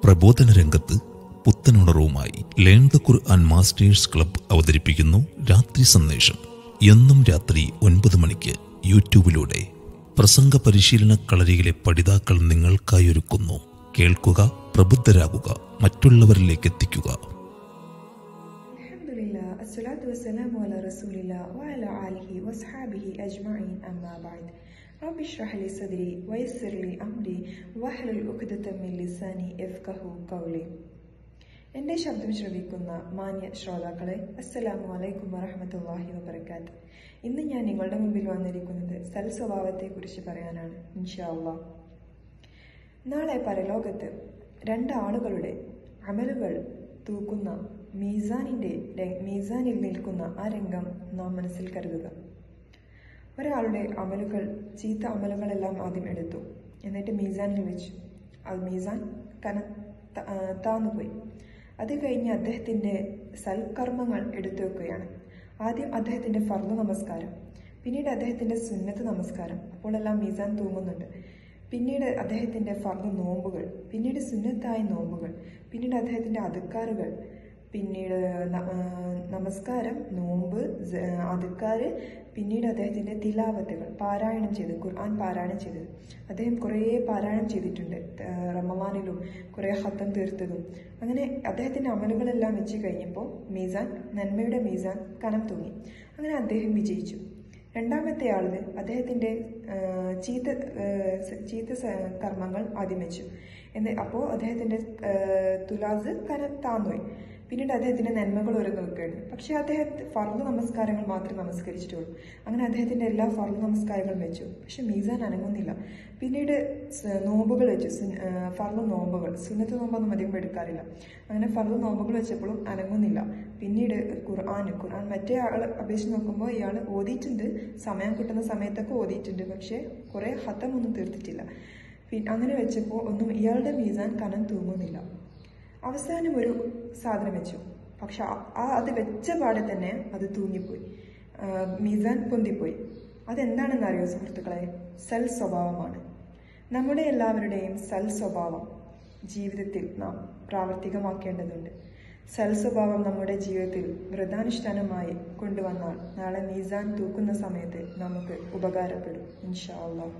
പ്രബോധന രംഗത്ത് പുത്തനുണർവുമായി learn the Quran masters club അവതരിപ്പിക്കുന്നു രാത്രി സന്ദേശം എന്നും രാത്രി ഒൻപത് മണിക്ക് യൂട്യൂബിലൂടെ പ്രസംഗ പരിശീലന കളരിയിലെ പഠിതാക്കൾ നിങ്ങൾക്കായി ഒരുക്കുന്നു കേൾക്കുക പ്രബുദ്ധരാകുക മറ്റുള്ളവരിലേക്ക് എത്തിക്കുക الحمد لله الصلاة والسلام على رسول الله وعلى آله وصحابه أجمعين أما بعد رب اشرح لي صدري ويسر لي أمري واحلل عقدة من لساني يفقه قولي എൻ്റെ ശബ്ദം ശ്രവിക്കുന്ന മാന്യ ശ്രോതാക്കളെ അസ്സലാമു അലൈക്കും വറഹമത്തല്ലാഹി വബർക്കാത്ത് ഇന്ന് ഞാൻ നിങ്ങളുടെ മുമ്പിൽ വന്നിരിക്കുന്നത് സൽസ്വഭാവത്തെക്കുറിച്ച് പറയാനാണ് ഇൻഷാ അള്ളാഹ് നാളെ പരലോകത്ത് രണ്ടാളുകളുടെ അമലുകൾ തൂക്കുന്ന മീസാനിന്റെ ര- മീസാനിൽ നിൽക്കുന്ന ആ രംഗം നാം മനസ്സിൽ കരുതുക ഒരാളുടെ അമലുകൾ ചീത്ത അമലുകളെല്ലാം ആദ്യം എടുത്തു എന്നിട്ട് മീസാനിൽ വെച്ചു അത് മീസാൻ കന ത- ആ, താന്നുപോയി അത് കഴിഞ്ഞ് അദ്ദേഹത്തിന്റെ സൽക്കർമ്മങ്ങൾ എടുത്തു വെക്കുകയാണ് ആദ്യം അദ്ദേഹത്തിന്റെ ഫർദ് നമസ്കാരം പിന്നീട് അദ്ദേഹത്തിന്റെ സുന്നത്ത് നമസ്കാരം അപ്പോഴെല്ലാം മീസാൻ തൂങ്ങുന്നുണ്ട് പിന്നീട് അദ്ദേഹത്തിന്റെ ഫർദ് നോമ്പുകൾ പിന്നീട് സുന്നത്തായ നോമ്പുകൾ പിന്നീട് അദ്ദേഹത്തിന്റെ അതുക്കാറുകൾ പിന്നീട് ന- ആ, നമസ്കാരം നോമ്പ് സ- അതുക്കാര് പിന്നീട് അദ്ദേഹത്തിന്റെ തിലാവത്തുകൾ പാരായണം ചെയ്ത് ഖുർആൻ പാരായണം ചെയ്തത് അദ്ദേഹം കുറേ പാരായണം ചെയ്തിട്ടുണ്ട് ആ, റമദാനിലും കുറേ ഹത്തം തീർത്തതും അങ്ങനെ അദ്ദേഹത്തിന്റെ അമലുകളെല്ലാം വെച്ച് കഴിഞ്ഞപ്പോൾ മീസാൻ നന്മയുടെ മീസാൻ കനം തൂങ്ങി അങ്ങനെ അദ്ദേഹം വിജയിച്ചു രണ്ടാമത്തെ ആള് അദ്ദേഹത്തിന്റെ ആ, ചീത്ത ആ, സ- ചീത്ത സ- കർമ്മങ്ങൾ ആദ്യം വെച്ചു എന്ന് അപ്പോൾ അദ്ദേഹത്തിന്റെ ആ, തുലാസ് കനം താന്നുപോയി പിന്നീട് അദ്ദേഹത്തിന്റെ നന്മകൾ ഓരോന്ന് വെക്കുകയാണ് പക്ഷെ അദ്ദേഹം ഫർദ് നമസ്കാരങ്ങൾ മാത്രമേ നമസ്കരിച്ചിട്ടുള്ളൂ അങ്ങനെ അദ്ദേഹത്തിന്റെ എല്ലാ ഫർദ് നമസ്കാരങ്ങളും വെച്ചു പക്ഷെ മീസാൻ അനങ്ങുന്നില്ല പിന്നീട് സ- നോമ്പുകൾ വെച്ചു സുൻ- ആ, ഫർദ് നോമ്പുകൾ സുന്നത്ത് നോമ്പൊന്നും അധികം എടുക്കാറില്ല അങ്ങനെ ഫർദ് നോമ്പുകൾ വെച്ചപ്പോഴും അനങ്ങുന്നില്ല പിന്നീട് ഖുർആൻ ഖുർആൻ മറ്റേ ആൾ അപേക്ഷിച്ച് നോക്കുമ്പോൾ ഇയാൾ ഓതിയിട്ടുണ്ട് സമയം കിട്ടുന്ന സമയത്തൊക്കെ ഓതിയിട്ടുണ്ട് പക്ഷെ കുറെ ഹത്തമൊന്നും തീർത്തിട്ടില്ല പി- അങ്ങനെ വെച്ചപ്പോൾ ഒന്നും ഇയാളുടെ മീസാൻ കനം തൂങ്ങുന്നില്ല അവസാനം ഒരു സാധനം വെച്ചു പക്ഷെ ആ- ആ അത് വെച്ച പാടെ തന്നെ അത് തൂങ്ങിപ്പോയി ആ, മീസാൻ പൊന്തിപ്പോയി അതെന്താണെന്ന് അറിയോ സുഹൃത്തുക്കളെ സൽ സ്വഭാവമാണ് നമ്മുടെ എല്ലാവരുടെയും സൽ സ്വഭാവം ജീവിതത്തിൽ നാം പ്രാവർത്തികമാക്കേണ്ടതുണ്ട് സൽ സ്വഭാവം നമ്മുടെ ജീവിതത്തിൽ വ്രതാനുഷ്ഠാനമായി കൊണ്ടുവന്നാൽ നാളെ മീസാൻ തൂക്കുന്ന സമയത്ത് നമുക്ക് ഉപകാരപ്പെടും ഇൻഷാ അള്ളാഹ്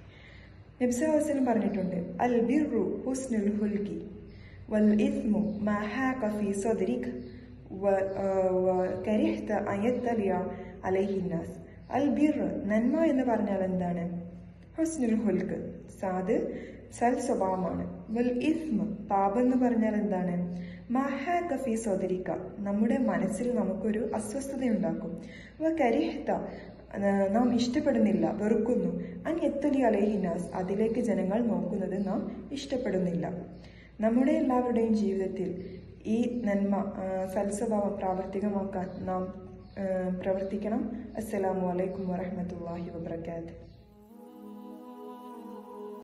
നബ്സവസനം പറഞ്ഞിട്ടുണ്ട് അൽ ബിർറു ഹുസ്നുൽ ഹുൽക്കി വൽ ഇസ്മു മാ ഹാക ഫീ സദ്രിക് വ- ആ, വകരിഹ്ത അൻ യത്തലിയ അലൈഹി നാസ് അൽ ബിർ നന്മ എന്ന് പറഞ്ഞാൽ എന്താണ് ഹുസ്നുൽ ഹുൽക്ക് സാത് സൽ സ്വഭാവമാണ് വൽ ഇസ്മ പാപം എന്ന് പറഞ്ഞാൽ എന്താണ് മഹാക ഫീ സോദരിക്ക നമ്മുടെ മനസ്സിൽ നമുക്കൊരു അസ്വസ്ഥതയുണ്ടാക്കും വ കരിഹ്ത ആ, നാം ഇഷ്ടപ്പെടുന്നില്ല വെറുക്കുന്നു അൻ എത്തലി അലഹിനാസ് അതിലേക്ക് ജനങ്ങൾ നോക്കുന്നത് നാം ഇഷ്ടപ്പെടുന്നില്ല നമ്മുടെ എല്ലാവരുടെയും ജീവിതത്തിൽ ഈ നന്മ ആ, സൽസ്വഭാവം പ്രാവർത്തികമാക്കാൻ നാം ആ, പ്രവർത്തിക്കണം അസ്സലാമു അലൈക്കും വറഹമത്തല്ലാഹി വബർക്കാത്ത്